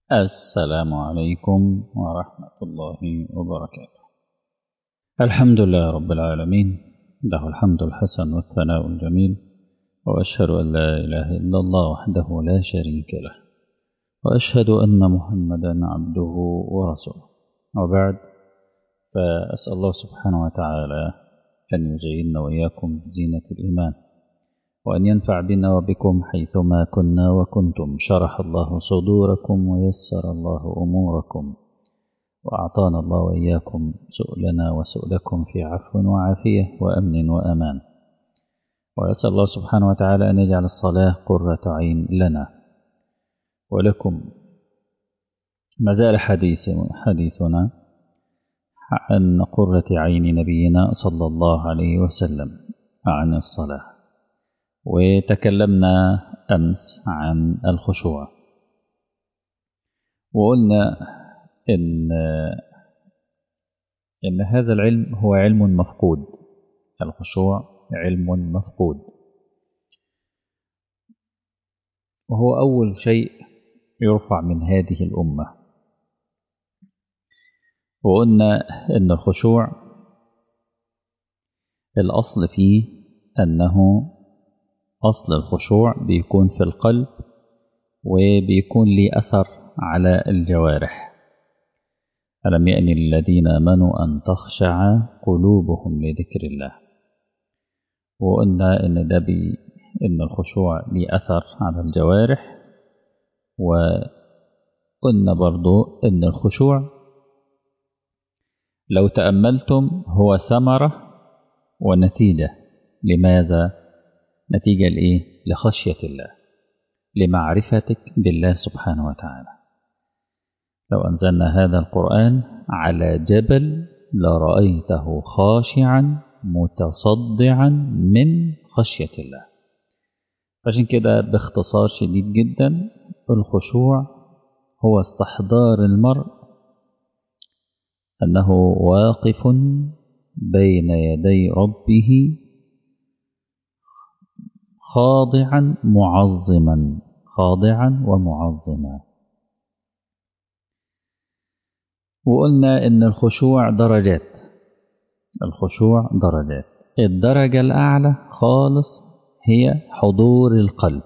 السلام عليكم ورحمة الله وبركاته الحمد لله رب العالمين له الحمد الحسن والثناء الجميل وأشهد أن لا إله إلا الله وحده لا شريك له وأشهد أن محمدا عبده ورسوله وبعد فأسأل الله سبحانه وتعالى أن يزيننا وإياكم بزينة الإيمان وأن ينفع بنا وبكم حيثما كنا وكنتم شرح الله صدوركم ويسر الله أموركم وأعطانا الله وإياكم سؤلنا وسؤلكم في عفو وعافية وأمن وأمان وأسأل الله سبحانه وتعالى أن يجعل الصلاة قرة عين لنا ولكم ما زال حديث حديثنا عن قرة عين نبينا صلى الله عليه وسلم عن الصلاة وتكلمنا أمس عن الخشوع وقلنا إن إن هذا العلم هو علم مفقود الخشوع علم مفقود وهو أول شيء يرفع من هذه الأمة وقلنا إن الخشوع الأصل فيه أنه أصل الخشوع بيكون في القلب وبيكون ليه أثر على الجوارح ألم يأن للذين آمنوا أن تخشع قلوبهم لذكر الله وقلنا إن ده بي إن الخشوع ليه أثر على الجوارح وقلنا برضو إن الخشوع لو تأملتم هو ثمرة ونتيجة لماذا؟ نتيجة لإيه؟ لخشية الله لمعرفتك بالله سبحانه وتعالى لو أنزلنا هذا القرآن على جبل لرأيته خاشعا متصدعا من خشية الله عشان كده باختصار شديد جدا الخشوع هو استحضار المرء أنه واقف بين يدي ربه خاضعا معظما خاضعا ومعظما وقلنا ان الخشوع درجات الخشوع درجات الدرجة الأعلى خالص هي حضور القلب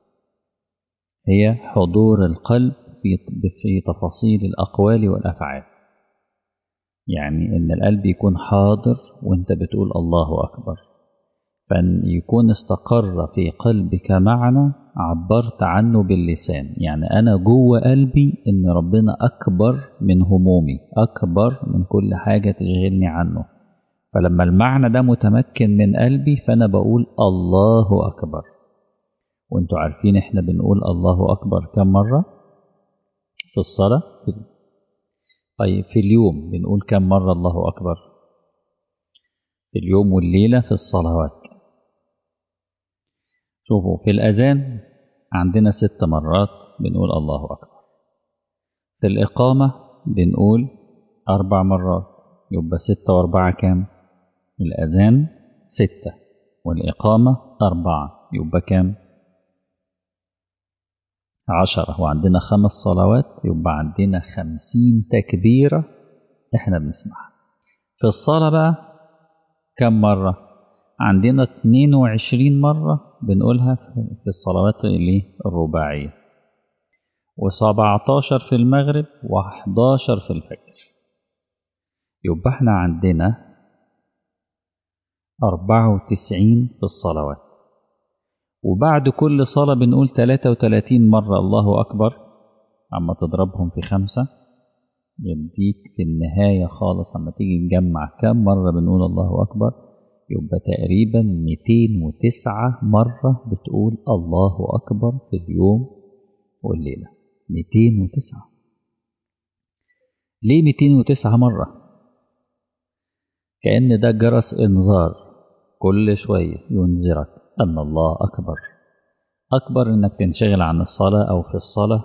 هي حضور القلب في في تفاصيل الأقوال والأفعال يعني إن القلب يكون حاضر وأنت بتقول الله أكبر فأن يكون استقر في قلبك معنى عبرت عنه باللسان يعني أنا جوه قلبي إن ربنا أكبر من همومي أكبر من كل حاجة تشغلني عنه فلما المعنى ده متمكن من قلبي فأنا بقول الله أكبر وانتوا عارفين احنا بنقول الله أكبر كم مرة في الصلاة طيب في اليوم بنقول كم مرة الله أكبر في اليوم والليلة في الصلوات شوفوا في الأذان عندنا ست مرات بنقول الله أكبر في الإقامة بنقول أربع مرات يبقى ستة وأربعة كام الأذان ستة والإقامة أربعة يبقى كام عشرة وعندنا خمس صلوات يبقى عندنا خمسين تكبيرة إحنا بنسمعها في الصلاة بقى كم مرة عندنا 22 مرة بنقولها في الصلوات اللي الرباعية و17 في المغرب و11 في الفجر يبقى احنا عندنا 94 في الصلوات وبعد كل صلاة بنقول 33 مرة الله أكبر أما تضربهم في خمسة يديك في النهاية خالص أما تيجي نجمع كم مرة بنقول الله أكبر يبقى تقريبا 209 مرة بتقول الله أكبر في اليوم والليلة 209 ليه 209 مرة؟ كأن ده جرس إنذار كل شوية ينذرك أن الله أكبر أكبر إنك تنشغل عن الصلاة أو في الصلاة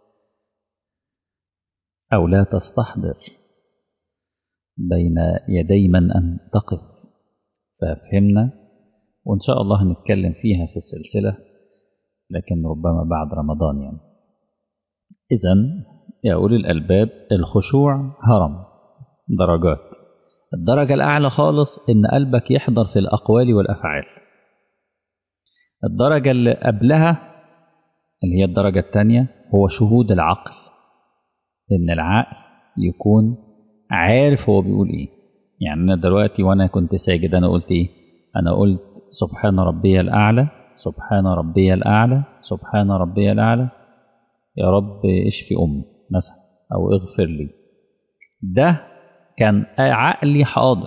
أو لا تستحضر بين يدي من أن تقف ففهمنا وإن شاء الله هنتكلم فيها في السلسلة لكن ربما بعد رمضان يعني إذا يا أولي الألباب الخشوع هرم درجات الدرجة الأعلى خالص إن قلبك يحضر في الأقوال والأفعال الدرجة اللي قبلها اللي هي الدرجة الثانية هو شهود العقل إن العقل يكون عارف هو بيقول إيه يعني أنا دلوقتي وأنا كنت ساجد أنا قلت إيه أنا قلت سبحان ربي الأعلى سبحان ربي الأعلى سبحان ربي الأعلى يا رب اشفي أمي مثلا أو اغفر لي ده كان عقلي حاضر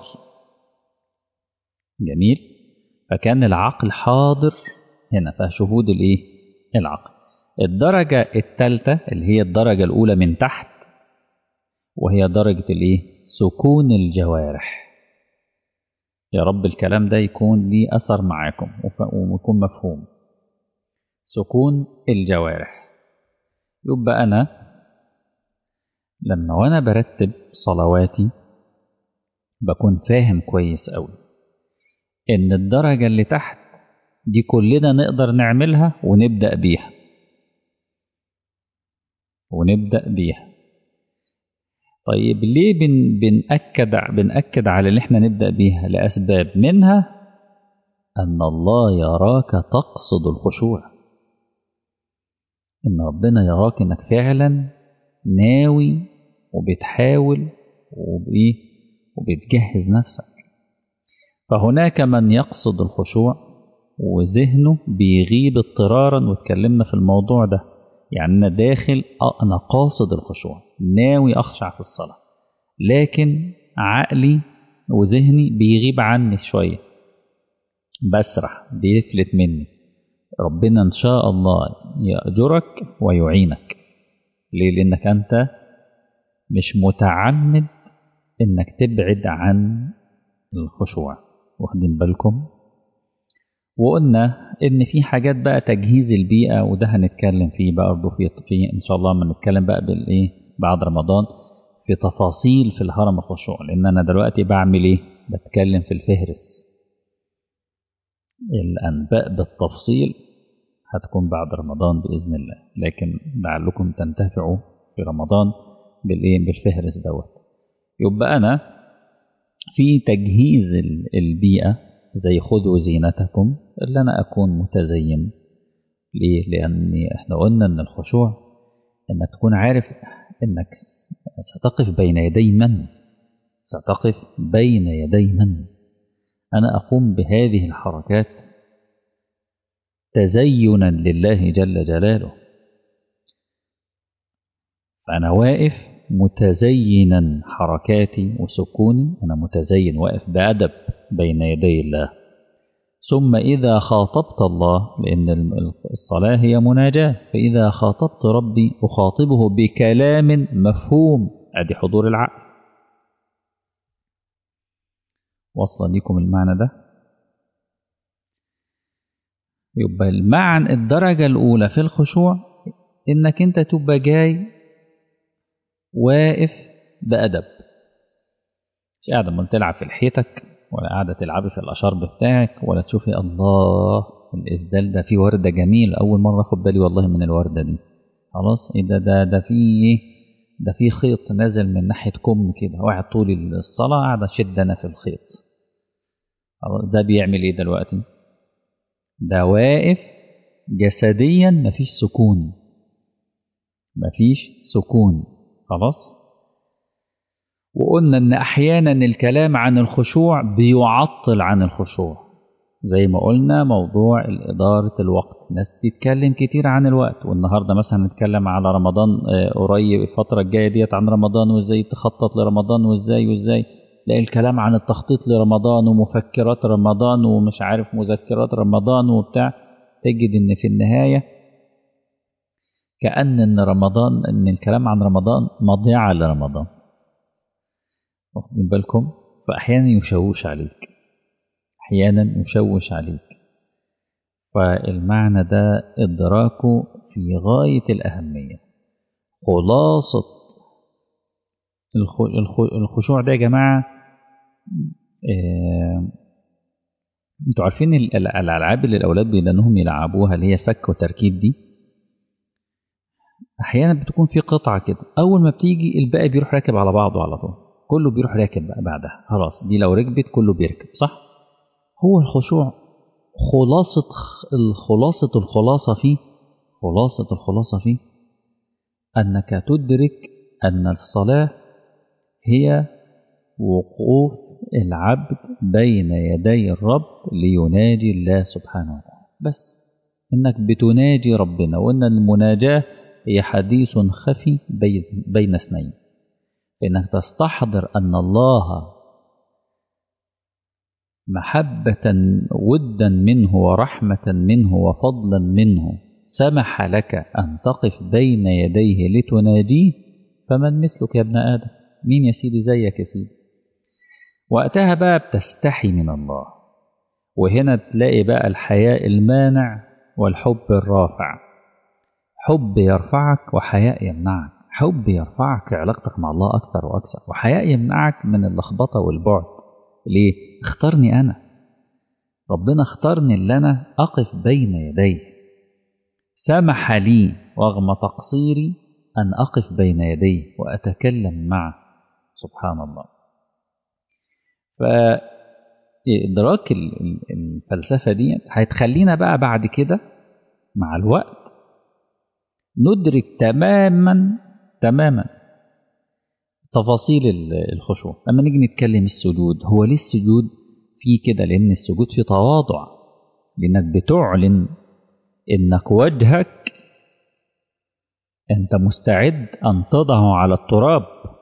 جميل فكان العقل حاضر هنا فشهود الايه العقل الدرجة الثالثة اللي هي الدرجة الأولى من تحت وهي درجة الايه سكون الجوارح يا رب الكلام ده يكون ليه أثر معاكم ويكون مفهوم سكون الجوارح يبقى أنا لما وأنا برتب صلواتي بكون فاهم كويس أوي إن الدرجة اللي تحت دي كلنا نقدر نعملها ونبدأ بيها ونبدأ بيها طيب ليه بن بنأكد بنأكد على اللي احنا نبدأ بيها لأسباب منها أن الله يراك تقصد الخشوع إن ربنا يراك إنك فعلا ناوي وبتحاول وبإيه وبتجهز نفسك فهناك من يقصد الخشوع وذهنه بيغيب اضطرارا واتكلمنا في الموضوع ده يعني أنا داخل أنا قاصد الخشوع ناوي أخشع في الصلاة لكن عقلي وذهني بيغيب عني شوية بسرح بيفلت مني ربنا إن شاء الله يأجرك ويعينك ليه لأنك أنت مش متعمد إنك تبعد عن الخشوع واخدين بالكم وقلنا ان في حاجات بقى تجهيز البيئه وده هنتكلم فيه بقى برضه في, في ان شاء الله لما نتكلم بقى بالايه بعد رمضان في تفاصيل في الهرم الخشوع لان انا دلوقتي بعمل ايه بتكلم في الفهرس الانباء بالتفصيل هتكون بعد رمضان باذن الله لكن لعلكم تنتفعوا في رمضان بالايه بالفهرس دوت يبقى انا في تجهيز البيئه زي خذوا زينتكم اللي أنا أكون متزين ليه؟ لأن إحنا قلنا إن الخشوع إنك تكون عارف إنك ستقف بين يدي من ستقف بين يدي من أنا أقوم بهذه الحركات تزينا لله جل جلاله فأنا واقف متزينا حركاتي وسكوني أنا متزين واقف بأدب بين يدي الله ثم إذا خاطبت الله لأن الصلاة هي مناجاة فإذا خاطبت ربي أخاطبه بكلام مفهوم أدي حضور العقل وصل لكم المعنى ده يبقى المعنى الدرجة الأولى في الخشوع إنك أنت تبقى جاي واقف بأدب مش قاعد ما تلعب في لحيتك ولا قاعدة تلعبي في الأشرب بتاعك ولا تشوفي الله الإسدال ده فيه وردة جميل أول مرة أخد بالي والله من الوردة دي خلاص إيه ده ده ده فيه ده فيه خيط نازل من ناحية كم كده وقاعد طول الصلاة قاعد أشد أنا في الخيط خلاص ده بيعمل إيه دلوقتي؟ ده واقف جسديا مفيش سكون مفيش سكون خلاص وقلنا ان احيانا الكلام عن الخشوع بيعطل عن الخشوع زي ما قلنا موضوع إدارة الوقت ناس تتكلم كتير عن الوقت والنهاردة مثلا نتكلم على رمضان قريب الفترة الجاية ديت عن رمضان وازاي تخطط لرمضان وازاي وازاي تلاقي الكلام عن التخطيط لرمضان ومفكرات رمضان ومش عارف مذكرات رمضان وبتاع تجد ان في النهاية كأن ان رمضان ان الكلام عن رمضان مضيعة لرمضان واخدين بالكم فأحيانا يشوش عليك أحيانا يشوش عليك فالمعنى ده إدراكه في غاية الأهمية خلاصة الخشوع ده يا جماعة اه انتوا عارفين الألعاب اللي الأولاد بيدنهم يلعبوها اللي هي فك وتركيب دي احيانا بتكون في قطعه كده اول ما بتيجي الباقي بيروح راكب على بعضه على طول كله بيروح راكب بقى بعدها خلاص دي لو ركبت كله بيركب صح هو الخشوع خلاصه الخلاصه الخلاصه فيه خلاصه الخلاصه فيه انك تدرك ان الصلاه هي وقوف العبد بين يدي الرب ليناجي الله سبحانه وتعالى بس انك بتناجي ربنا وان المناجاه هي حديث خفي بين, بين اثنين انك تستحضر ان الله محبه ودا منه ورحمه منه وفضلا منه سمح لك ان تقف بين يديه لتناجيه فمن مثلك يا ابن ادم مين يا سيدي زيك يا سيدي وقتها بقى بتستحي من الله وهنا تلاقي بقى الحياء المانع والحب الرافع حب يرفعك وحياء يمنعك حب يرفعك علاقتك مع الله أكثر وأكثر وحياء يمنعك من اللخبطة والبعد ليه؟ اختارني أنا ربنا اختارني اللي أنا أقف بين يديه سمح لي رغم تقصيري أن أقف بين يديه وأتكلم معه سبحان الله فإدراك الفلسفة دي هتخلينا بقى بعد كده مع الوقت ندرك تماما تماما تفاصيل الخشوع لما نيجي نتكلم السجود هو ليه السجود فيه كده لأن السجود فيه تواضع لأنك بتعلن إنك وجهك أنت مستعد أن تضعه على التراب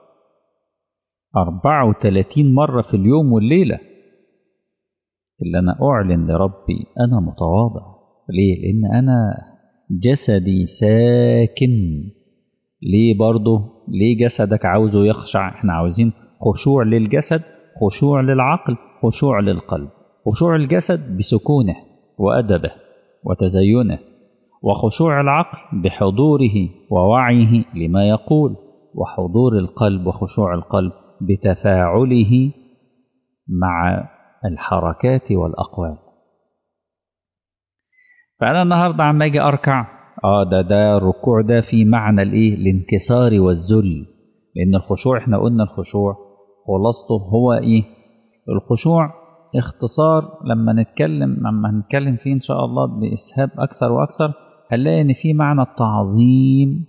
34 مرة في اليوم والليلة اللي أنا أعلن لربي أنا متواضع ليه؟ لأن أنا جسدي ساكن ليه برضه؟ ليه جسدك عاوزه يخشع؟ احنا عاوزين خشوع للجسد خشوع للعقل خشوع للقلب خشوع الجسد بسكونه وأدبه وتزينه وخشوع العقل بحضوره ووعيه لما يقول وحضور القلب وخشوع القلب بتفاعله مع الحركات والأقوال فأنا النهاردة عم أجي أركع آه ده ده الركوع ده في معنى الإيه الانكسار والذل لأن الخشوع إحنا قلنا الخشوع خلاصته هو إيه الخشوع اختصار لما نتكلم لما هنتكلم فيه إن شاء الله بإسهاب أكثر وأكثر هنلاقي إن في معنى التعظيم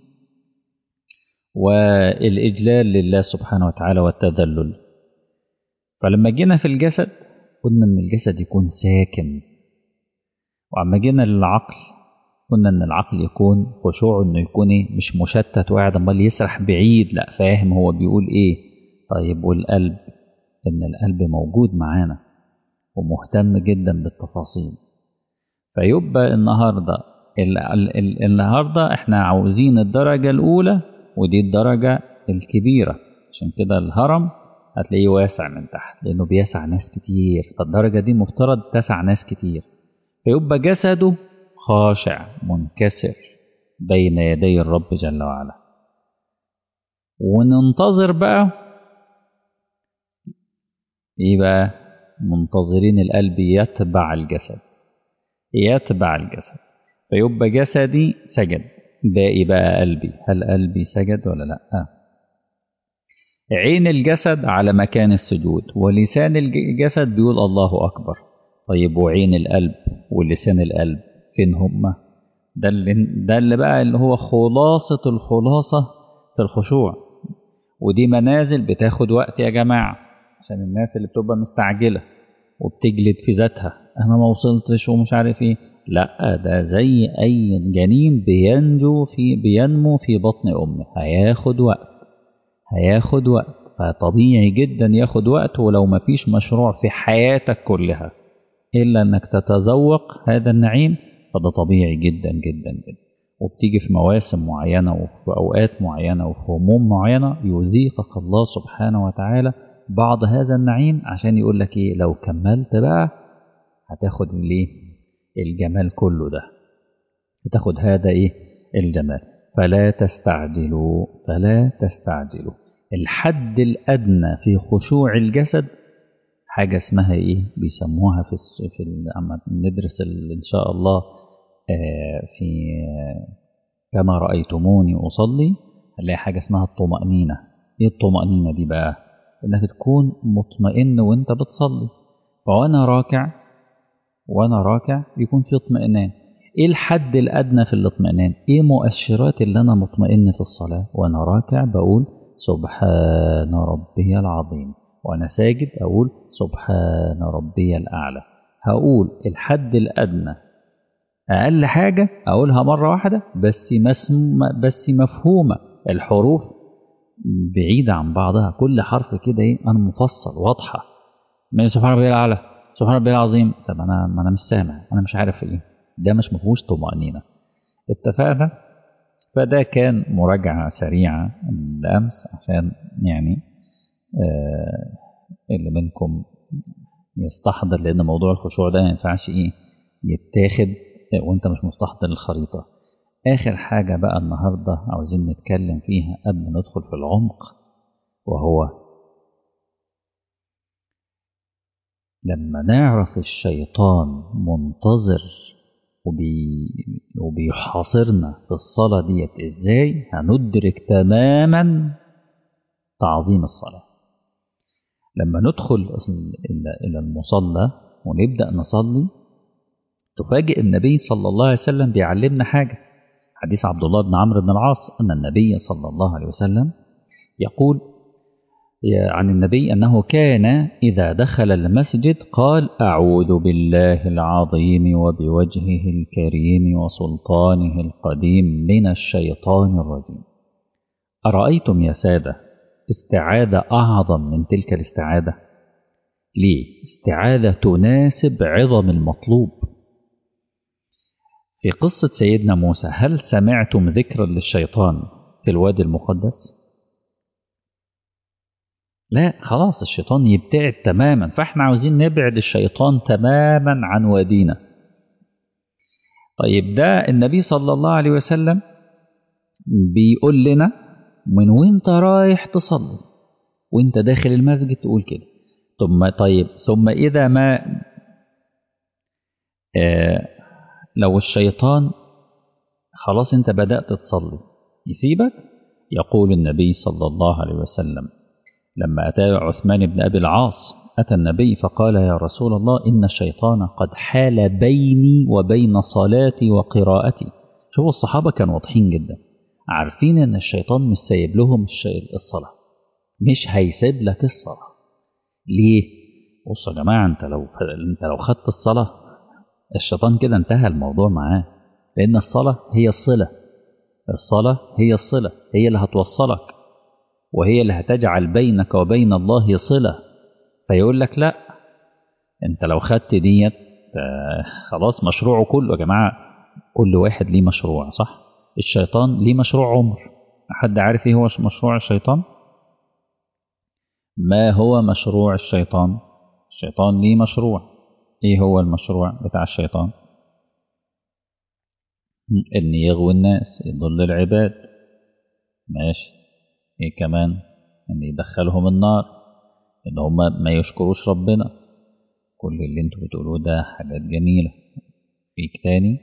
والإجلال لله سبحانه وتعالى والتذلل فلما جينا في الجسد قلنا إن الجسد يكون ساكن وأما جينا للعقل قلنا إن العقل يكون خشوع إنه يكون إيه مش مشتت وقاعد أمال يسرح بعيد لا فاهم هو بيقول إيه طيب والقلب إن القلب موجود معانا ومهتم جدا بالتفاصيل فيبقى النهارده ال ال ال النهارده احنا عاوزين الدرجه الاولى ودي الدرجه الكبيره عشان كده الهرم هتلاقيه واسع من تحت لانه بيسع ناس كتير فالدرجه دي مفترض تسع ناس كتير فيبقى جسده خاشع منكسر بين يدي الرب جل وعلا وننتظر بقى ايه بقى منتظرين القلب يتبع الجسد يتبع الجسد فيبقى جسدي سجد باقي بقى قلبي هل قلبي سجد ولا لا عين الجسد على مكان السجود ولسان الجسد بيقول الله أكبر طيب وعين القلب ولسان القلب فين هما ده اللي, ده اللي بقى اللي هو خلاصة الخلاصة في الخشوع ودي منازل بتاخد وقت يا جماعة عشان الناس اللي بتبقى مستعجلة وبتجلد في ذاتها أنا ما وصلتش ومش عارف إيه لا ده زي أي جنين بينجو في بينمو في بطن أمه هياخد وقت هياخد وقت فطبيعي جدا ياخد وقت ولو ما فيش مشروع في حياتك كلها إلا أنك تتذوق هذا النعيم فده طبيعي جدا جدا جدا وبتيجي في مواسم معينة وفي أوقات معينة وفي هموم معينة يذيقك الله سبحانه وتعالى بعض هذا النعيم عشان يقول لك إيه لو كملت بقى هتاخد ليه الجمال كله ده هتاخد هذا إيه الجمال فلا تستعجلوا فلا تستعجلوا الحد الأدنى في خشوع الجسد حاجة اسمها إيه بيسموها في في لما ندرس إن شاء الله في كما رأيتموني أصلي هنلاقي حاجة اسمها الطمأنينة إيه الطمأنينة دي بقى إنك تكون مطمئن وإنت بتصلي فوأنا راكع وأنا راكع بيكون في اطمئنان إيه الحد الأدنى في الاطمئنان إيه مؤشرات اللي أنا مطمئن في الصلاة وأنا راكع بقول سبحان ربي العظيم وأنا ساجد أقول سبحان ربي الأعلى هقول الحد الأدنى أقل حاجة أقولها مرة واحدة بس مسم بس مفهومة الحروف بعيدة عن بعضها كل حرف كده إيه أنا مفصل واضحة من سبحان ربي الأعلى سبحان ربي العظيم طب أنا ما أنا مش سامع أنا مش عارف إيه ده مش مفهوش طمأنينة اتفقنا فده كان مراجعة سريعة لأمس عشان يعني آه اللي منكم يستحضر لأن موضوع الخشوع ده ما ينفعش إيه يتاخد وأنت مش مستحضر الخريطة آخر حاجة بقى النهاردة عاوزين نتكلم فيها قبل ما ندخل في العمق وهو لما نعرف الشيطان منتظر وبي وبيحاصرنا في الصلاة ديت ازاي هندرك تماما تعظيم الصلاة لما ندخل إلى المصلى ونبدأ نصلي تفاجئ النبي صلى الله عليه وسلم بيعلمنا حاجة حديث عبد الله بن عمرو بن العاص أن النبي صلى الله عليه وسلم يقول عن النبي أنه كان إذا دخل المسجد قال أعوذ بالله العظيم وبوجهه الكريم وسلطانه القديم من الشيطان الرجيم أرأيتم يا سادة استعاذة أعظم من تلك الاستعاذة ليه؟ استعاذة تناسب عظم المطلوب في قصة سيدنا موسى هل سمعتم ذكرا للشيطان في الوادي المقدس؟ لا خلاص الشيطان يبتعد تماما فاحنا عاوزين نبعد الشيطان تماما عن وادينا طيب ده النبي صلى الله عليه وسلم بيقول لنا من وانت رايح تصلي وانت داخل المسجد تقول كده ثم طيب ثم اذا ما آه لو الشيطان خلاص انت بدأت تصلي يسيبك يقول النبي صلى الله عليه وسلم لما أتى عثمان بن أبي العاص أتى النبي فقال يا رسول الله إن الشيطان قد حال بيني وبين صلاتي وقراءتي شوفوا الصحابة كانوا واضحين جدا عارفين إن الشيطان مش سايب لهم الصلاة مش هيسيب لك الصلاة ليه؟ بصوا يا جماعة أنت لو أنت لو خدت الصلاة الشيطان كده انتهى الموضوع معاه لأن الصلاة هي الصلة الصلاة هي الصلة هي اللي هتوصلك وهي اللي هتجعل بينك وبين الله صلة فيقول لك لا انت لو خدت ديت خلاص مشروعه كله يا جماعة كل واحد ليه مشروع صح الشيطان ليه مشروع عمر حد عارف ايه هو مشروع الشيطان ما هو مشروع الشيطان الشيطان ليه مشروع ايه هو المشروع بتاع الشيطان ان يغوي الناس يضل العباد ماشي ايه كمان ان يدخلهم النار ان هم ما يشكروش ربنا كل اللي انتوا بتقولوه ده حاجات جميلة فيك تاني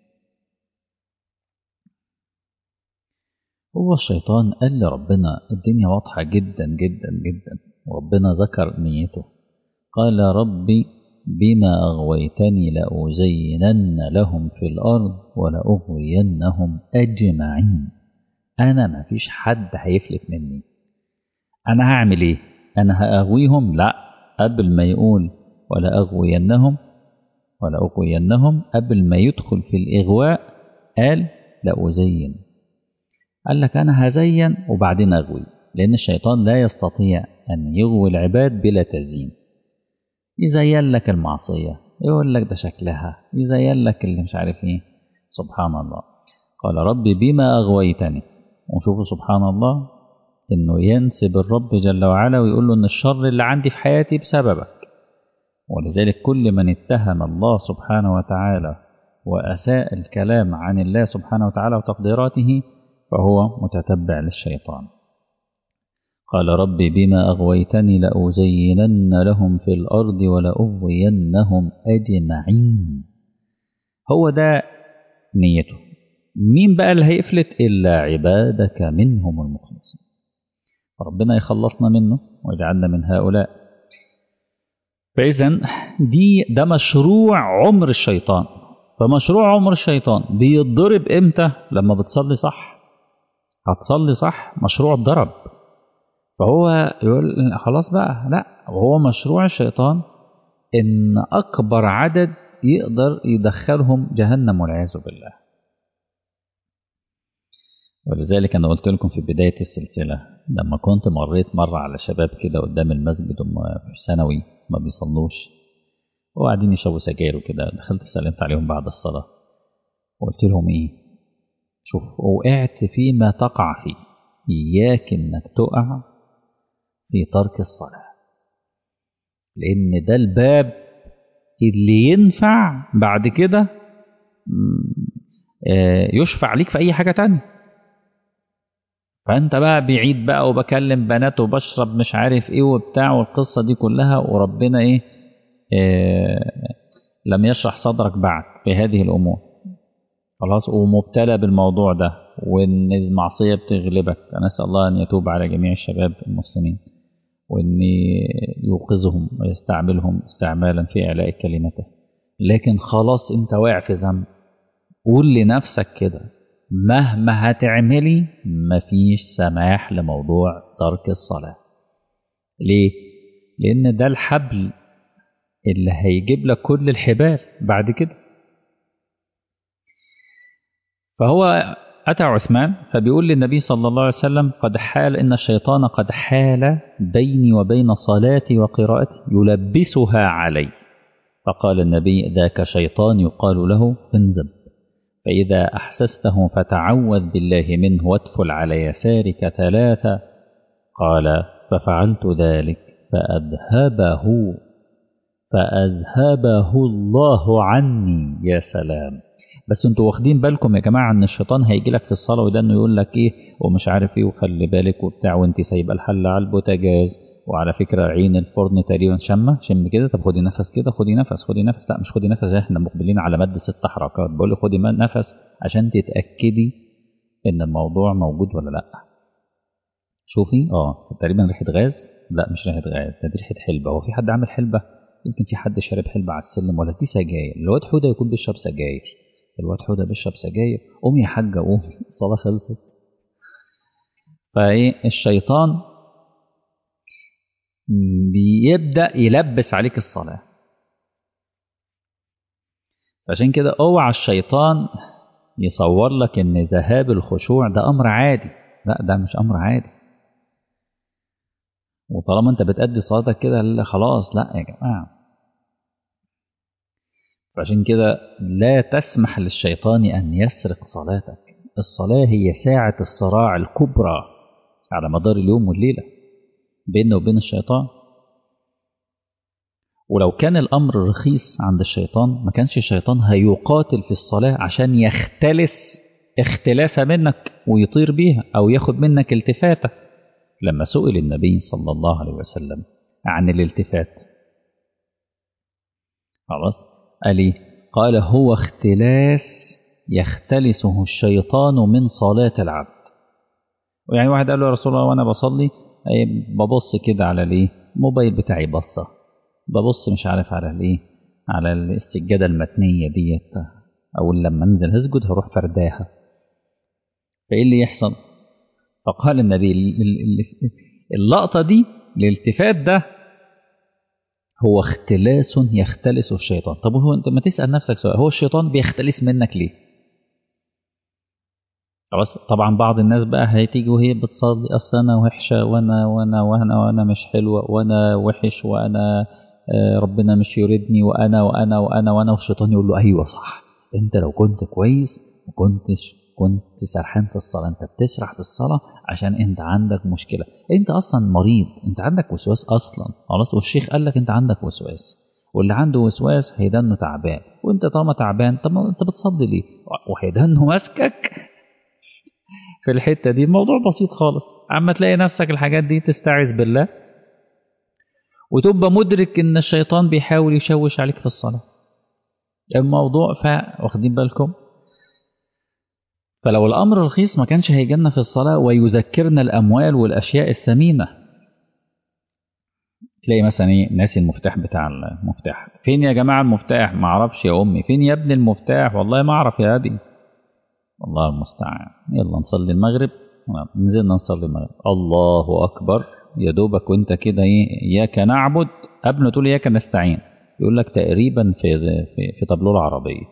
هو الشيطان قال لربنا الدنيا واضحة جدا جدا جدا وربنا ذكر نيته قال ربي بما أغويتني لأزينن لهم في الأرض ولأغوينهم أجمعين أنا ما فيش حد هيفلت مني أنا هعمل إيه أنا هأغويهم لا قبل ما يقول ولا أغوينهم ولا أغوينهم قبل ما يدخل في الإغواء قال لأزين قال لك أنا هزين وبعدين أغوي لأن الشيطان لا يستطيع أن يغوي العباد بلا تزيين يزين لك المعصية يقول لك ده شكلها يزين لك اللي مش عارف ايه سبحان الله قال ربي بما أغويتني وشوفوا سبحان الله انه ينسب الرب جل وعلا ويقول له ان الشر اللي عندي في حياتي بسببك ولذلك كل من اتهم الله سبحانه وتعالى وأساء الكلام عن الله سبحانه وتعالى وتقديراته فهو متتبع للشيطان قال ربي بما أغويتني لأزينن لهم في الأرض ولأغوينهم أجمعين هو ده نيته مين بقى اللي هيفلت إلا عبادك منهم المخلصين ربنا يخلصنا منه ويجعلنا من هؤلاء فإذا دي ده مشروع عمر الشيطان فمشروع عمر الشيطان بيتضرب امتى لما بتصلي صح هتصلي صح مشروع اتضرب فهو يقول خلاص بقى لا وهو مشروع الشيطان ان اكبر عدد يقدر يدخلهم جهنم والعياذ بالله ولذلك انا قلت لكم في بدايه السلسله لما كنت مريت مره على شباب كده قدام المسجد هم في ثانوي ما بيصلوش وقاعدين يشربوا سجاير وكده دخلت سلمت عليهم بعد الصلاه وقلت لهم ايه شوف وقعت فيما تقع فيه اياك انك تقع في ترك الصلاه لان ده الباب اللي ينفع بعد كده يشفع ليك في اي حاجه تانية فانت بقى بعيد بقى وبكلم بنات وبشرب مش عارف ايه وبتاع والقصه دي كلها وربنا ايه, إيه لم يشرح صدرك بعد في هذه الامور خلاص ومبتلى بالموضوع ده وان المعصيه بتغلبك نسال الله ان يتوب على جميع الشباب المسلمين وان يوقظهم ويستعملهم استعمالا في اعلاء كلمته لكن خلاص انت واقع في ذنب قول لنفسك كده مهما هتعملي مفيش سماح لموضوع ترك الصلاة ليه؟ لأن ده الحبل اللي هيجيب لك كل الحبال بعد كده فهو أتى عثمان فبيقول للنبي صلى الله عليه وسلم قد حال إن الشيطان قد حال بيني وبين صلاتي وقراءتي يلبسها علي فقال النبي ذاك شيطان يقال له انزب فإذا أحسسته فتعوذ بالله منه وادفل على يسارك ثلاثة قال ففعلت ذلك فأذهبه فأذهبه الله عني يا سلام بس انتوا واخدين بالكم يا جماعة ان الشيطان هيجي لك في الصلاة وده انه يقول لك ايه ومش عارف ايه وخلي بالك وبتاع وانت سايبه الحل على البوتاجاز وعلى فكرة عين الفرن تقريبا شمة شم كده طب خدي نفس كده خدي نفس خدي نفس لا مش خدي نفس احنا مقبلين على مد ست حركات بقول لك خدي نفس عشان تتأكدي ان الموضوع موجود ولا لا شوفي اه تقريبا ريحة غاز لا مش ريحة غاز ده ريحة حلبة هو في حد عامل حلبة يمكن في حد شارب حلبة على السلم ولا دي سجاير الواد حودة يكون بيشرب سجاير الواد حودة بيشرب سجاير قومي يا حاجة قومي الصلاة خلصت فايه الشيطان بيبدأ يلبس عليك الصلاة عشان كده اوعى الشيطان يصور لك ان ذهاب الخشوع ده امر عادي لا ده مش امر عادي وطالما انت بتأدي صلاتك كده لا خلاص لا يا جماعة فعشان كده لا تسمح للشيطان ان يسرق صلاتك الصلاة هي ساعة الصراع الكبرى على مدار اليوم والليلة بيننا وبين الشيطان ولو كان الأمر رخيص عند الشيطان ما كانش الشيطان هيقاتل في الصلاة عشان يختلس اختلاسة منك ويطير بيها أو ياخد منك التفاتة لما سئل النبي صلى الله عليه وسلم عن الالتفات خلاص قال إيه؟ قال هو اختلاس يختلسه الشيطان من صلاة العبد يعني واحد قال له يا رسول الله وانا بصلي ببص كده على الايه الموبايل بتاعي بصه ببص مش عارف على الايه على السجاده المتنيه ديت اول لما انزل هسجد هروح فرداها فايه اللي يحصل فقال النبي اللقطه دي الالتفات ده هو اختلاس يختلس الشيطان طب هو انت ما تسال نفسك سؤال هو الشيطان بيختلس منك ليه خلاص طبعا بعض الناس بقى هتيجي وهي بتصلي اصل انا وحشه وانا وانا وانا وانا مش حلوه وانا وحش وانا ربنا مش يريدني وانا وانا وانا وانا والشيطان يقول له ايوه صح انت لو كنت كويس ما كنتش كنت سرحان في الصلاه انت بتسرح في الصلاه عشان انت عندك مشكله انت اصلا مريض انت عندك وسواس اصلا خلاص والشيخ قال لك انت عندك وسواس واللي عنده وسواس هيدانه تعبان وانت طالما تعبان طب انت بتصلي ليه وهيدانه ماسكك في الحتة دي الموضوع بسيط خالص عما تلاقي نفسك الحاجات دي تستعذ بالله وتبقى مدرك ان الشيطان بيحاول يشوش عليك في الصلاة الموضوع ف واخدين بالكم فلو الأمر رخيص ما كانش هيجينا في الصلاة ويذكرنا الأموال والأشياء الثمينة تلاقي مثلا ايه ناسي المفتاح بتاع المفتاح فين يا جماعة المفتاح ما اعرفش يا أمي فين يا ابني المفتاح والله ما أعرف يا أبي الله المستعان يلا نصلي المغرب نزلنا نصلي المغرب الله أكبر يا دوبك وانت كده ايه إياك نعبد قبل ما تقول إياك نستعين يقول لك تقريبا في في, في طابلوه العربية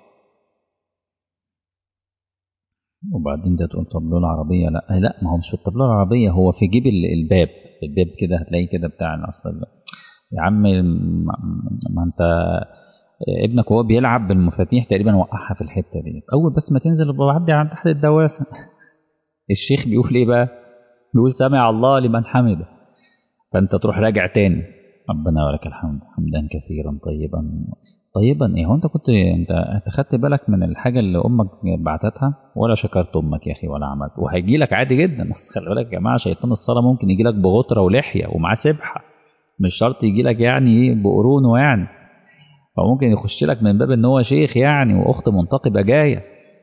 وبعدين انت تقول طابلوه العربية لا لا ما هو مش في الطابلوه العربية هو في جيب الباب الباب كده هتلاقيه كده بتاع الاصل يا عم ما انت ابنك وهو بيلعب بالمفاتيح تقريبا وقعها في الحته دي اول بس ما تنزل بعدي عن تحت الدواسه الشيخ بيقول ايه بقى بيقول سمع الله لمن حمده فانت تروح راجع تاني ربنا ولك الحمد حمدا كثيرا طيبا طيبا ايه هو انت كنت انت انت خدت بالك من الحاجه اللي امك بعتتها ولا شكرت امك يا اخي ولا عملت وهيجي لك عادي جدا بس خلي بالك يا جماعه شيطان الصلاه ممكن يجي لك بغطره ولحيه ومعاه سبحه مش شرط يجي لك يعني ايه بقرونه يعني فممكن يخش لك من باب ان هو شيخ يعني واخت منتقبه جايه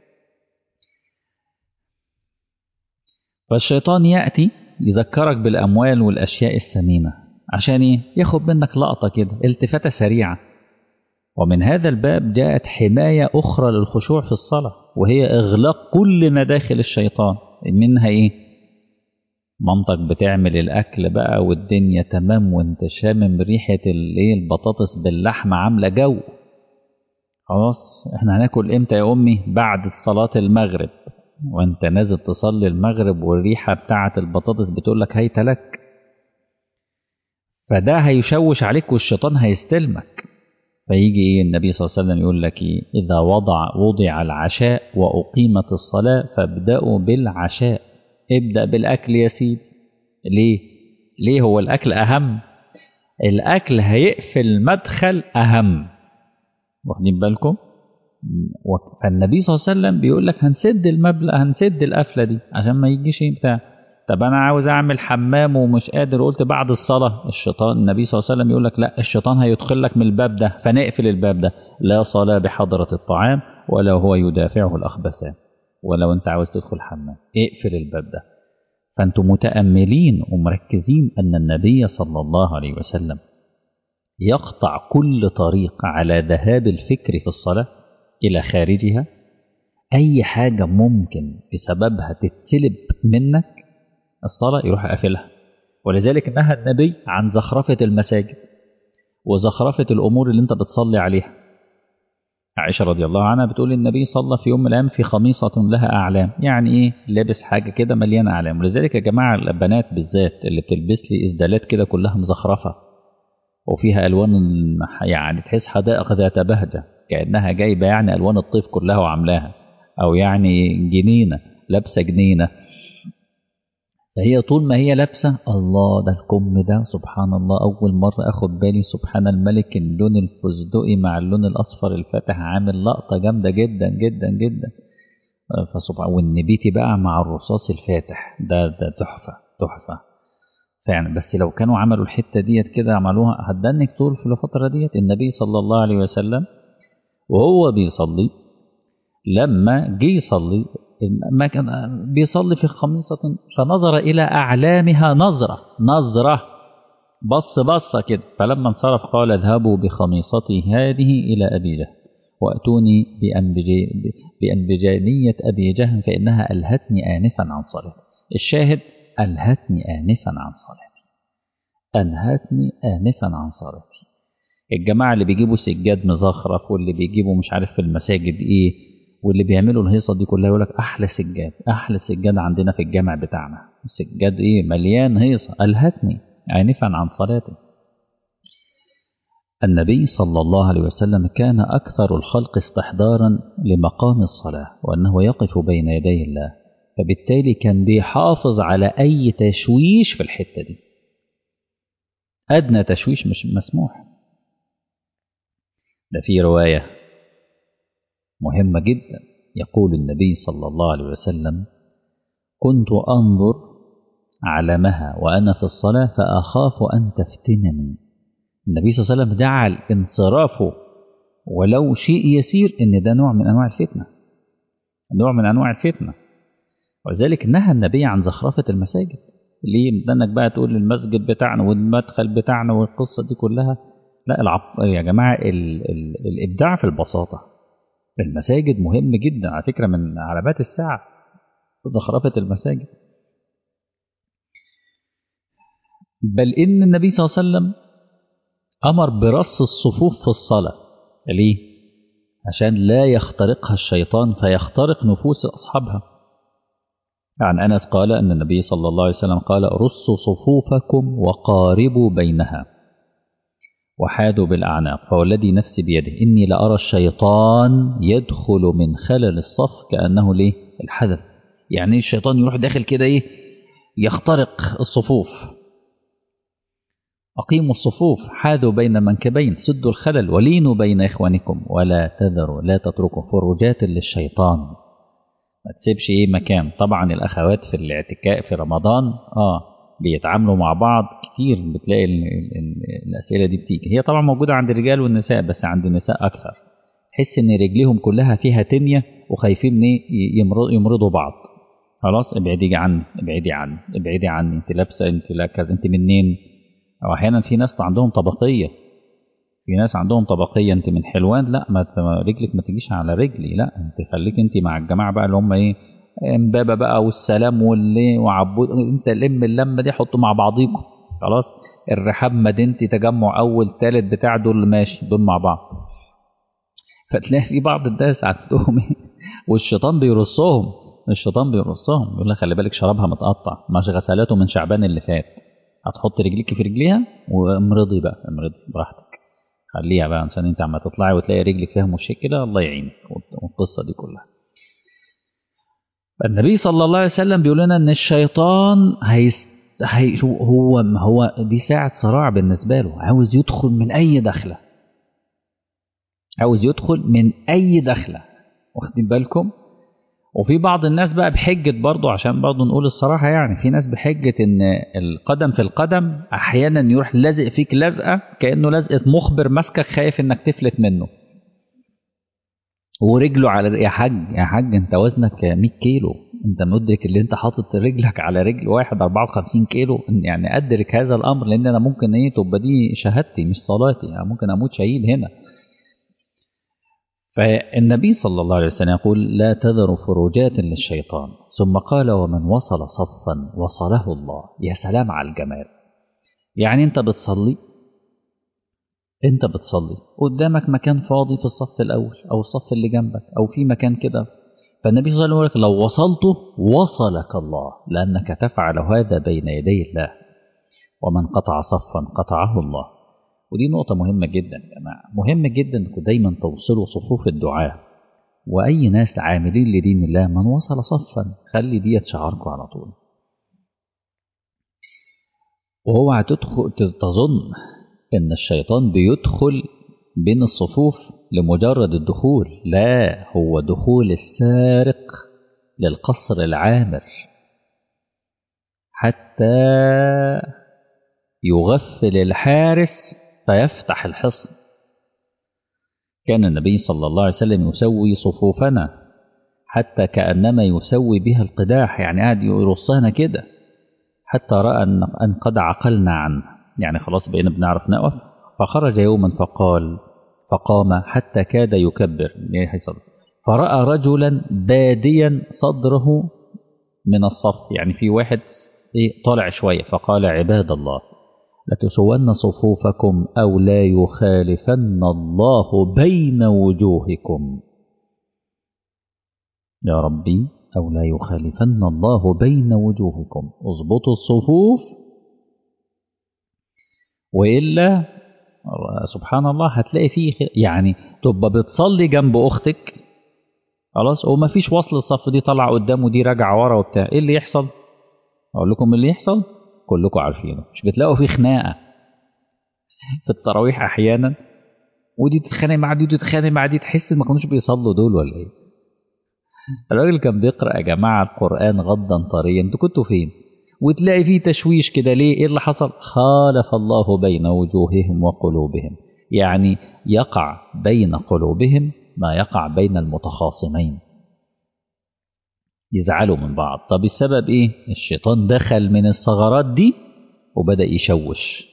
فالشيطان ياتي يذكرك بالاموال والاشياء الثمينه عشان ايه ياخد منك لقطه كده التفاته سريعه ومن هذا الباب جاءت حمايه اخرى للخشوع في الصلاه وهي اغلاق كل مداخل الشيطان منها ايه مامتك بتعمل الاكل بقى والدنيا تمام وانت شامم ريحه الايه البطاطس باللحمه عامله جو خلاص احنا هناكل امتى يا امي بعد صلاه المغرب وانت نازل تصلي المغرب والريحه بتاعه البطاطس بتقول لك هيت لك فده هيشوش عليك والشيطان هيستلمك فيجي ايه النبي صلى الله عليه وسلم يقول لك إيه اذا وضع وضع العشاء واقيمت الصلاه فابداوا بالعشاء ابدأ بالأكل يا سيدي ليه؟ ليه هو الأكل أهم؟ الأكل هيقفل مدخل أهم واخدين بالكم؟ فالنبي صلى الله عليه وسلم بيقول لك هنسد المبلغ هنسد القفلة دي عشان ما يجيش بتاع طب أنا عاوز أعمل حمام ومش قادر قلت بعد الصلاة الشيطان النبي صلى الله عليه وسلم يقول لك لا الشيطان هيدخل لك من الباب ده فنقفل الباب ده لا صلاة بحضرة الطعام ولا هو يدافعه الأخبثان ولو انت عاوز تدخل حمام اقفل الباب ده فانتم متاملين ومركزين ان النبي صلى الله عليه وسلم يقطع كل طريق على ذهاب الفكر في الصلاه الى خارجها اي حاجه ممكن بسببها تتسلب منك الصلاه يروح قافلها ولذلك نهى النبي عن زخرفه المساجد وزخرفه الامور اللي انت بتصلي عليها عائشة رضي الله عنها بتقول النبي صلى في يوم من الأيام في خميصة لها أعلام يعني إيه لابس حاجة كده مليانة أعلام ولذلك يا جماعة البنات بالذات اللي بتلبس لي إسدالات كده كلها مزخرفة وفيها ألوان يعني تحس حدائق ذات بهجة كأنها جايبة يعني ألوان الطيف كلها وعاملاها أو يعني جنينة لابسة جنينة فهي طول ما هي لابسة الله ده الكم ده سبحان الله أول مرة أخد بالي سبحان الملك اللون الفستقي مع اللون الأصفر الفاتح عامل لقطة جامدة جدا جدا جدا فسبحان والنبيتي بقى مع الرصاص الفاتح ده ده تحفة تحفة فعلا بس لو كانوا عملوا الحتة ديت كده عملوها هتدنك طول في الفترة ديت النبي صلى الله عليه وسلم وهو بيصلي لما جه يصلي ما كان بيصلي في خميصة فنظر إلى أعلامها نظرة نظرة بص بصة كده فلما انصرف قال اذهبوا بخميصتي هذه إلى أبي جهل وأتوني بأنبجانية أبي جهل فإنها ألهتني آنفا عن صلاتي الشاهد ألهتني آنفا عن صلاتي ألهتني آنفا عن صلاتي الجماعة اللي بيجيبوا سجاد مزخرف واللي بيجيبوا مش عارف في المساجد إيه واللي بيعملوا الهيصه دي كلها يقول لك احلى سجاد احلى سجاد عندنا في الجامع بتاعنا سجاد ايه مليان هيصه الهتني عنفا عن صلاتي النبي صلى الله عليه وسلم كان اكثر الخلق استحضارا لمقام الصلاه وانه يقف بين يدي الله فبالتالي كان بيحافظ على اي تشويش في الحته دي ادنى تشويش مش مسموح ده في روايه مهمة جدا يقول النبي صلى الله عليه وسلم كنت أنظر علمها وأنا في الصلاة فأخاف أن تفتنني النبي صلى الله عليه وسلم جعل انصرافه ولو شيء يسير إن ده نوع من أنواع الفتنة نوع من أنواع الفتنة ولذلك نهى النبي عن زخرفة المساجد ليه انك بقى تقول المسجد بتاعنا والمدخل بتاعنا والقصة دي كلها لا العب يا جماعة ال... ال... الإبداع في البساطة المساجد مهم جدا على فكرة من علامات الساعة زخرفة المساجد بل إن النبي صلى الله عليه وسلم أمر برص الصفوف في الصلاة ليه؟ عشان لا يخترقها الشيطان فيخترق نفوس أصحابها عن أنس قال أن النبي صلى الله عليه وسلم قال رصوا صفوفكم وقاربوا بينها وحادوا بالأعناق فوالذي نفسي بيده إني لأرى الشيطان يدخل من خلل الصف كأنه ليه الحدث يعني الشيطان يروح داخل كده إيه يخترق الصفوف أقيموا الصفوف حاذوا بين منكبين سدوا الخلل ولينوا بين إخوانكم ولا تذروا لا تتركوا فرجات للشيطان ما تسيبش ايه مكان طبعا الاخوات في الاعتكاف في رمضان اه بيتعاملوا مع بعض كتير بتلاقي ال ال الاسئله دي بتيجي هي طبعا موجوده عند الرجال والنساء بس عند النساء اكثر تحس ان رجليهم كلها فيها تنيه وخايفين ان يمرضوا بعض خلاص ابعدي عني ابعدي عني ابعدي عني انت لابسه انت لا كذا انت منين او احيانا في ناس عندهم طبقيه في ناس عندهم طبقيه انت من حلوان لا ما رجلك ما تجيش على رجلي لا انت خليك انت مع الجماعه بقى اللي هم ايه امبابه بقى والسلام واللي وعبود انت لم اللمه دي حطوا مع بعضيكم خلاص الرحاب مدينتي تجمع اول ثالث بتاع دول ماشي دول مع بعض فتلاقي في بعض الناس عندهم والشيطان بيرصهم الشيطان بيرصهم يقول لك خلي بالك شرابها متقطع مش غسلاته من شعبان اللي فات هتحط رجليك في رجليها وامرضي بقى امرضي براحتك خليها بقى عشان انت عم تطلعي وتلاقي رجلك فيها مشكله الله يعينك والقصه دي كلها النبي صلى الله عليه وسلم بيقول لنا ان الشيطان هيست... هي... هو هو دي ساعة صراع بالنسبة له عاوز يدخل من أي دخلة عاوز يدخل من أي دخلة واخدين بالكم وفي بعض الناس بقى بحجة برضه عشان برضه نقول الصراحة يعني في ناس بحجة إن القدم في القدم أحيانا يروح لازق فيك لزقة كأنه لزقة مخبر ماسكك خايف إنك تفلت منه ورجله على يا حاج يا حاج انت وزنك 100 كيلو انت مدرك اللي انت حاطط رجلك على رجل واحد 54 كيلو يعني ادرك هذا الامر لان انا ممكن ايه تبقى دي شهادتي مش صلاتي يعني ممكن اموت شهيد هنا فالنبي صلى الله عليه وسلم يقول لا تذروا فروجات للشيطان ثم قال ومن وصل صفا وصله الله يا سلام على الجمال يعني انت بتصلي انت بتصلي قدامك مكان فاضي في الصف الاول او الصف اللي جنبك او في مكان كده فالنبي صلى الله عليه وسلم لو وصلته وصلك الله لانك تفعل هذا بين يدي الله ومن قطع صفا قطعه الله ودي نقطة مهمة جدا يا جماعة مهم جدا انكم دايما توصلوا صفوف الدعاء واي ناس عاملين لدين الله من وصل صفا خلي ديت شعاركم على طول واوعى تدخل تظن ان الشيطان بيدخل بين الصفوف لمجرد الدخول لا هو دخول السارق للقصر العامر حتى يغفل الحارس فيفتح الحصن كان النبي صلى الله عليه وسلم يسوي صفوفنا حتى كأنما يسوي بها القداح يعني قاعد يرصنا كده حتى رأى أن قد عقلنا عنه يعني خلاص بقينا بنعرف نقف فخرج يوما فقال فقام حتى كاد يكبر فرأى رجلا باديا صدره من الصف يعني في واحد طالع شوية فقال عباد الله لتسون صفوفكم أو لا يخالفن الله بين وجوهكم يا ربي أو لا يخالفن الله بين وجوهكم اضبطوا الصفوف وإلا سبحان الله هتلاقي فيه يعني تبقى بتصلي جنب أختك خلاص وما فيش وصل الصف دي طلع قدام ودي راجعة ورا وبتاع إيه اللي يحصل؟ أقول لكم اللي يحصل كلكم عارفينه مش بتلاقوا في خناقة في التراويح أحيانا ودي تتخانق مع دي ودي تتخانق مع دي تحس ما كانوش بيصلوا دول ولا إيه؟ الراجل كان بيقرأ يا جماعة القرآن غضا طريا انتوا كنتوا فين؟ وتلاقي فيه تشويش كده ليه ايه اللي حصل خالف الله بين وجوههم وقلوبهم يعني يقع بين قلوبهم ما يقع بين المتخاصمين يزعلوا من بعض طب السبب ايه الشيطان دخل من الثغرات دي وبدأ يشوش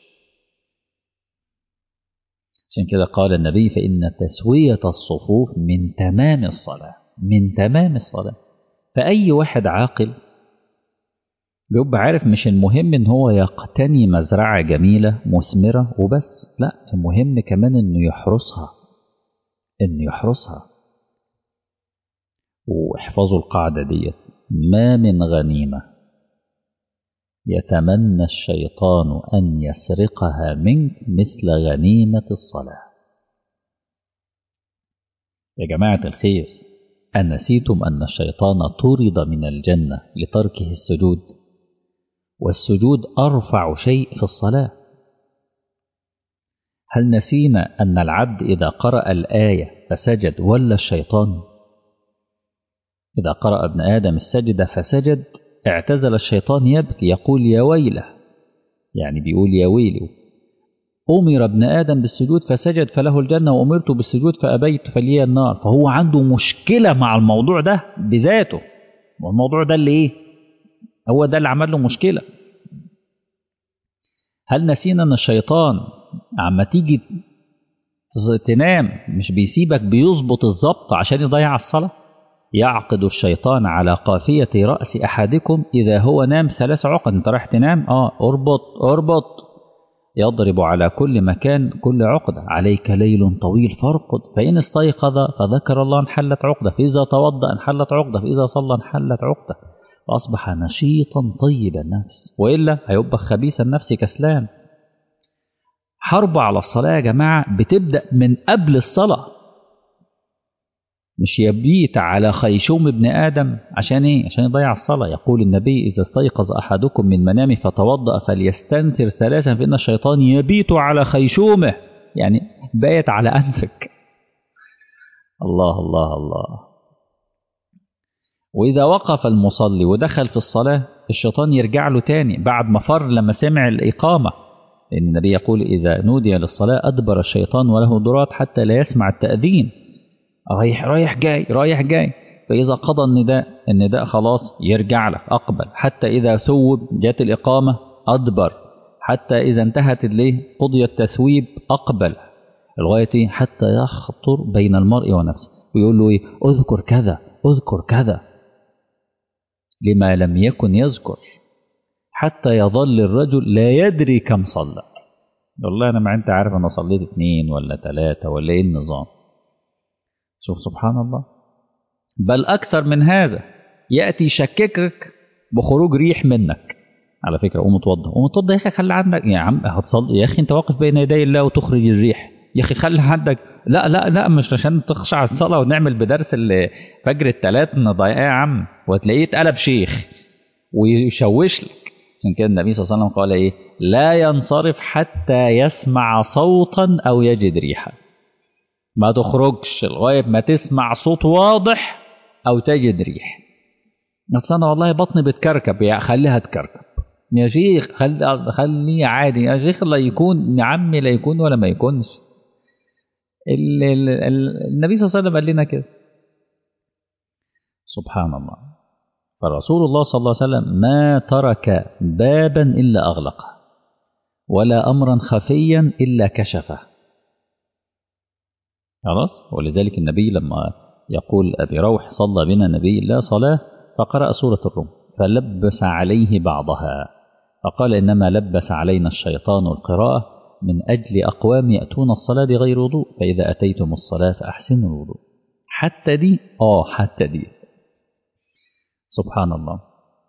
عشان كده قال النبي فإن تسوية الصفوف من تمام الصلاة من تمام الصلاة فأي واحد عاقل بيبقى عارف مش المهم ان هو يقتني مزرعة جميلة مثمرة وبس لا المهم كمان انه يحرسها انه يحرسها واحفظوا القاعدة ديت ما من غنيمة يتمنى الشيطان أن يسرقها منك مثل غنيمة الصلاة يا جماعة الخير أنسيتم أن الشيطان طرد من الجنة لتركه السجود والسجود أرفع شيء في الصلاة هل نسينا أن العبد إذا قرأ الآية فسجد ولا الشيطان إذا قرأ ابن آدم السجدة فسجد اعتزل الشيطان يبكي يقول يا ويله يعني بيقول يا ويلي أمر ابن آدم بالسجود فسجد فله الجنة وأمرت بالسجود فأبيت فلي النار فهو عنده مشكلة مع الموضوع ده بذاته والموضوع ده اللي إيه هو ده اللي عمل له مشكلة هل نسينا أن الشيطان عما تيجي تنام مش بيسيبك بيظبط الظبط عشان يضيع الصلاة يعقد الشيطان على قافية رأس أحدكم إذا هو نام ثلاث عقد أنت رايح تنام آه اربط اربط يضرب على كل مكان كل عقدة عليك ليل طويل فارقد فإن استيقظ فذكر الله انحلت عقدة فإذا توضأ انحلت عقدة فإذا صلى انحلت عقدة فأصبح نشيطا طيب النفس وإلا هيبقى خبيث النفس كسلان حرب على الصلاة يا جماعة بتبدأ من قبل الصلاة مش يبيت على خيشوم ابن آدم عشان إيه؟ عشان يضيع الصلاة يقول النبي إذا استيقظ أحدكم من منامه فتوضأ فليستنثر ثلاثا فإن الشيطان يبيت على خيشومه يعني بايت على أنفك الله الله الله وإذا وقف المصلي ودخل في الصلاة الشيطان يرجع له تاني بعد ما فر لما سمع الإقامة لأن النبي يقول إذا نودي للصلاة أدبر الشيطان وله ضرات حتى لا يسمع التأذين رايح رايح جاي رايح جاي فإذا قضى النداء النداء خلاص يرجع لك أقبل حتى إذا ثوب جات الإقامة أدبر حتى إذا انتهت الليل قضي التثويب أقبل لغاية حتى يخطر بين المرء ونفسه ويقول له إيه اذكر كذا اذكر كذا لما لم يكن يذكر حتى يظل الرجل لا يدري كم صلى والله أنا ما أنت عارف أنا صليت اثنين ولا ثلاثة ولا إيه النظام شوف سبحان الله بل أكثر من هذا يأتي يشككك بخروج ريح منك على فكرة قوم اتوضى قوم اتوضى يا أخي خلي عندك يا عم هتصلي يا أخي أنت واقف بين يدي الله وتخرج الريح يا أخي خلي عندك لا لا لا مش عشان تخشع الصلاة ونعمل بدرس فجر الثلاث نضيع يا عم وتلاقيه اتقلب شيخ ويشوش لك عشان كده النبي صلى الله عليه وسلم قال ايه لا ينصرف حتى يسمع صوتا او يجد ريحا ما تخرجش لغايه ما تسمع صوت واضح او تجد ريح اصل انا والله بطني بتكركب يا خليها تكركب يا شيخ خلي خليه عادي يا شيخ لا يكون يا عمي لا يكون ولا ما يكونش ال ال ال النبي صلى الله عليه وسلم قال لنا كده سبحان الله فرسول الله صلى الله عليه وسلم ما ترك بابا إلا أغلقه ولا أمرا خفيا إلا كشفه خلاص ولذلك النبي لما يقول أبي روح صلى بنا نبي الله صلاة فقرأ سورة الروم فلبس عليه بعضها فقال إنما لبس علينا الشيطان القراءة من أجل أقوام يأتون الصلاة بغير وضوء فإذا أتيتم الصلاة فأحسنوا الوضوء حتى دي آه حتى دي سبحان الله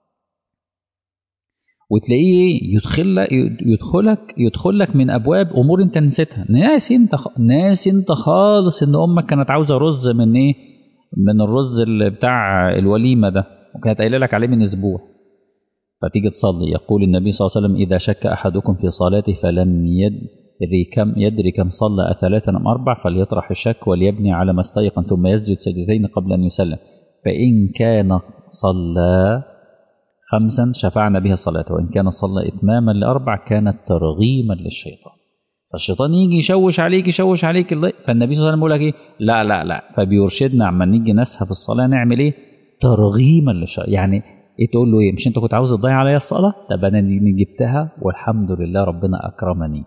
وتلاقيه يدخل يدخلك يدخلك من ابواب امور انت نسيتها ناسي انت ناسي انت خالص ان امك كانت عاوزه رز من ايه من الرز اللي بتاع الوليمه ده وكانت قايله لك عليه من اسبوع فتيجي تصلي يقول النبي صلى الله عليه وسلم اذا شك احدكم في صلاته فلم يدري كم يدري كم صلى اثلاثا ام اربع فليطرح الشك وليبني على ما استيقن ثم يسجد سجدتين قبل ان يسلم فان كان صلى خمسا شفعنا بها الصلاة وإن كان صلى إتماما لأربع كانت ترغيما للشيطان فالشيطان يجي يشوش عليك يشوش عليك فالنبي صلى الله عليه وسلم يقول لك إيه لا لا لا فبيرشدنا عما نيجي نسهى في الصلاة نعمل إيه ترغيما للشيطان يعني ايه تقول له ايه مش انت كنت عاوز تضيع عليا الصلاه طب انا دي جبتها والحمد لله ربنا اكرمني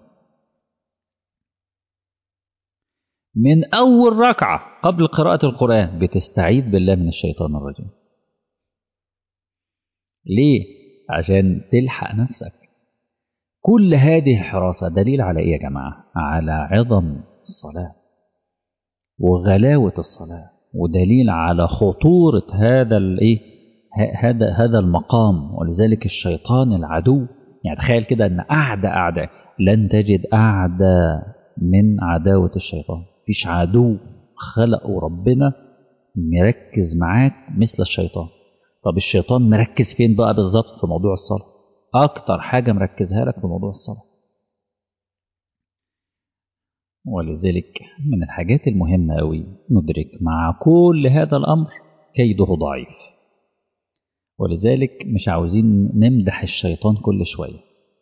من اول ركعه قبل قراءه القران بتستعيذ بالله من الشيطان الرجيم ليه عشان تلحق نفسك كل هذه الحراسه دليل على ايه يا جماعه على عظم الصلاه وغلاوه الصلاه ودليل على خطوره هذا الايه هذا هذا المقام ولذلك الشيطان العدو يعني تخيل كده ان اعدى اعداء لن تجد اعدى من عداوه الشيطان مفيش عدو خلقه ربنا مركز معاك مثل الشيطان طب الشيطان مركز فين بقى بالظبط في موضوع الصلاه اكتر حاجه مركزها لك في موضوع الصلاه ولذلك من الحاجات المهمه قوي ندرك مع كل هذا الامر كيده ضعيف ولذلك مش عاوزين نمدح الشيطان كل شويه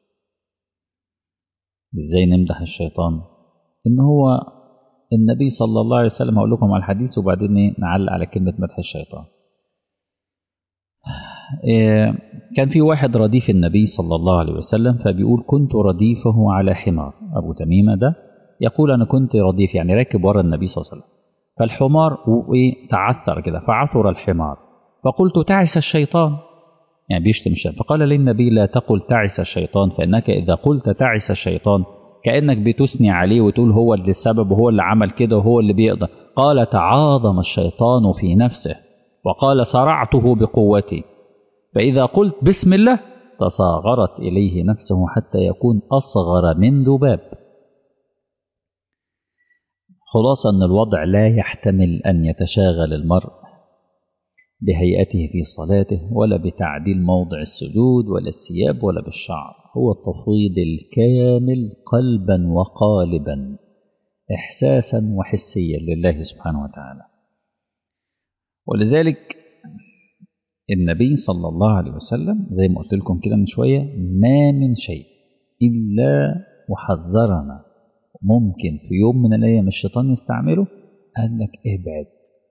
ازاي نمدح الشيطان ان هو النبي صلى الله عليه وسلم هقول لكم على الحديث وبعدين ايه نعلق على كلمه مدح الشيطان إيه كان في واحد رديف النبي صلى الله عليه وسلم فبيقول كنت رديفه على حمار ابو تميمه ده يقول انا كنت رديف يعني راكب ورا النبي صلى الله عليه وسلم فالحمار وايه تعثر كده فعثر الحمار فقلت تعس الشيطان يعني بيشتم الشيطان فقال لي النبي لا تقل تعس الشيطان فانك اذا قلت تعس الشيطان كانك بتثني عليه وتقول هو اللي السبب وهو اللي عمل كده وهو اللي بيقدر قال تعاظم الشيطان في نفسه وقال صرعته بقوتي فاذا قلت بسم الله تصاغرت اليه نفسه حتى يكون اصغر من ذباب خلاصة أن الوضع لا يحتمل أن يتشاغل المرء بهيئته في صلاته ولا بتعديل موضع السجود ولا الثياب ولا بالشعر هو التفويض الكامل قلبا وقالبا إحساسا وحسيا لله سبحانه وتعالى ولذلك النبي صلى الله عليه وسلم زي ما قلت لكم كده من شوية ما من شيء إلا وحذرنا ممكن في يوم من الأيام الشيطان يستعمله قال لك ابعد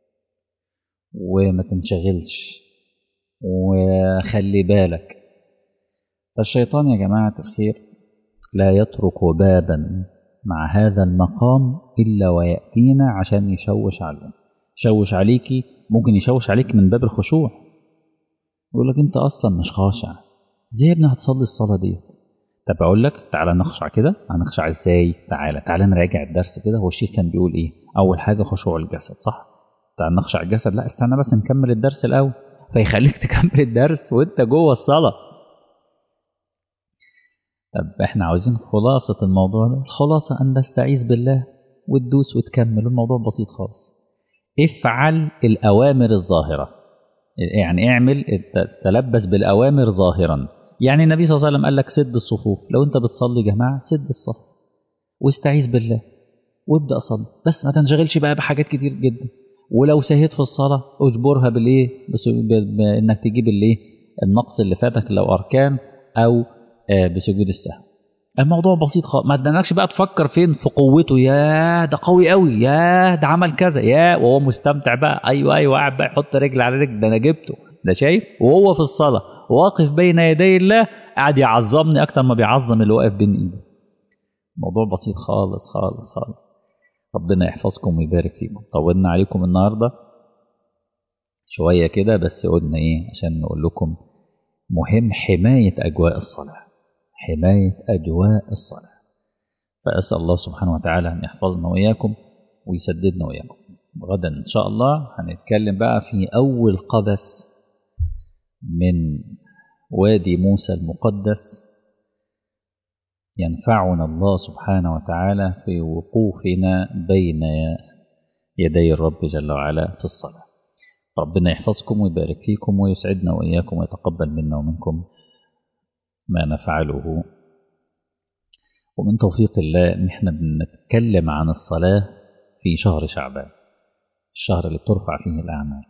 وما تنشغلش وخلي بالك فالشيطان يا جماعة الخير لا يترك بابا مع هذا المقام إلا ويأتينا عشان يشوش علينا يشوش عليكي ممكن يشوش عليك من باب الخشوع يقول لك انت اصلا مش خاشع ازاي يا ابني هتصلي الصلاه دي طب اقول لك تعالى نخشع كده هنخشع ازاي تعالى تعالى نراجع الدرس كده هو الشيخ كان بيقول ايه اول حاجه خشوع الجسد صح تعالى نخشع الجسد لا استنى بس نكمل الدرس الاول فيخليك تكمل الدرس وانت جوه الصلاه طب احنا عاوزين خلاصه الموضوع ده الخلاصه ان نستعيذ بالله وتدوس وتكمل الموضوع بسيط خالص افعل الاوامر الظاهره يعني اعمل تلبس بالاوامر ظاهرا يعني النبي صلى الله عليه وسلم قال لك سد الصفوف لو انت بتصلي جماعه سد الصف واستعيذ بالله وابدا صلي بس ما تنشغلش بقى بحاجات كتير جدا ولو سهيت في الصلاه اجبرها بالايه بانك تجيب الايه النقص اللي فاتك لو اركان او بسجود السهو الموضوع بسيط خالص ما تدنكش بقى تفكر فين في قوته يا ده قوي قوي يا ده عمل كذا يا وهو مستمتع بقى ايوه ايوه قاعد بقى يحط رجل على رجل ده انا جبته ده شايف وهو في الصلاه واقف بين يدي الله قاعد يعظمني اكتر ما بيعظم اللي واقف بين ايده موضوع بسيط خالص خالص خالص ربنا يحفظكم ويبارك فيكم طولنا عليكم النهارده شويه كده بس قلنا ايه عشان نقول لكم مهم حمايه اجواء الصلاه حماية أجواء الصلاة فأسأل الله سبحانه وتعالى أن يحفظنا وإياكم ويسددنا وإياكم غدا إن شاء الله هنتكلم بقى في أول قبس من وادي موسى المقدس ينفعنا الله سبحانه وتعالى في وقوفنا بين يدي الرب جل وعلا في الصلاة ربنا يحفظكم ويبارك فيكم ويسعدنا وإياكم ويتقبل منا ومنكم ما نفعله ومن توفيق الله ان احنا بنتكلم عن الصلاة في شهر شعبان الشهر اللي بترفع فيه الأعمال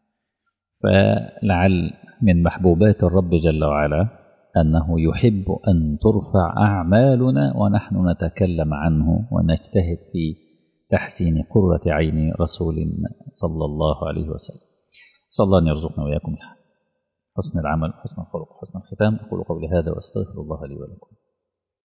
فلعل من محبوبات الرب جل وعلا أنه يحب أن ترفع أعمالنا ونحن نتكلم عنه ونجتهد في تحسين قرة عين رسول صلى الله عليه وسلم صلى الله أن يرزقنا وإياكم حسن العمل حسن الخلق حسن الختام أقول قولي هذا وأستغفر الله لي ولكم